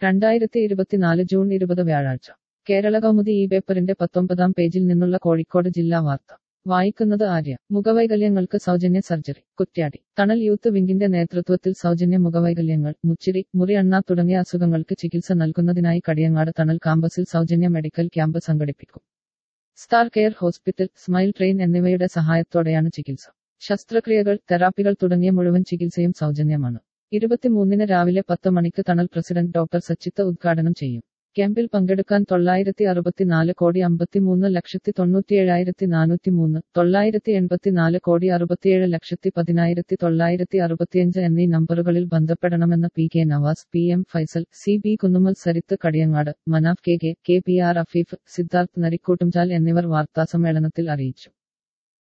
രണ്ടായിരത്തി ഇരുപത്തിനാല് ജൂൺ ഇരുപത് വ്യാഴാഴ്ച കേരള കൗമുദി ഈ പേപ്പറിന്റെ പത്തൊമ്പതാം പേജിൽ നിന്നുള്ള കോഴിക്കോട് ജില്ലാ വാർത്ത വായിക്കുന്നത് ആര്യ മുഖവൈകല്യങ്ങൾക്ക് സൗജന്യ സർജറി കുറ്റ്യാടി തണൽ യൂത്ത് വിംഗിന്റെ നേതൃത്വത്തിൽ സൗജന്യ മുഖവൈകല്യങ്ങൾ മുച്ചിരി മുറി അണ്ണ തുടങ്ങിയ അസുഖങ്ങൾക്ക് ചികിത്സ നൽകുന്നതിനായി കടിയങ്ങാട് തണൽ കാമ്പസിൽ സൗജന്യ മെഡിക്കൽ ക്യാമ്പ് സംഘടിപ്പിക്കും star care hospital smile train എന്നിവയുടെ സഹായത്തോടെയാണ് ചികിത്സ ശസ്ത്രക്രിയകൾ തെറാപ്പികൾ തുടങ്ങിയ മുഴുവൻ ചികിത്സയും സൗജന്യമാണ് ഇരുപത്തിമൂന്നിന് രാവിലെ പത്ത് മണിക്ക് തണൽ പ്രസിഡന്റ് ഡോക്ടർ സച്ചിത്ത ഉദ്ഘാടനം ചെയ്യും ക്യാമ്പിൽ പങ്കെടുക്കാൻ തൊള്ളായിരത്തി അറുപത്തിനാല് കോടി അമ്പത്തിമൂന്ന് ലക്ഷത്തി തൊണ്ണൂറ്റിയേഴായിരത്തി നാനൂറ്റി മൂന്ന് തൊള്ളായിരത്തി എൺപത്തിനാല് കോടി അറുപത്തിയേഴ് ലക്ഷത്തി പതിനായിരത്തി തൊള്ളായിരത്തി അറുപത്തിയഞ്ച് എന്നീ നമ്പറുകളിൽ ബന്ധപ്പെടണമെന്ന് P K Navas P M Faisal C B Kunnumal Sarith Kadiyangad Manaf K K K P R Afeef Siddharth Narikkoottumchal എന്നിവർ വാർത്താസമ്മേളനത്തിൽ അറിയിച്ചു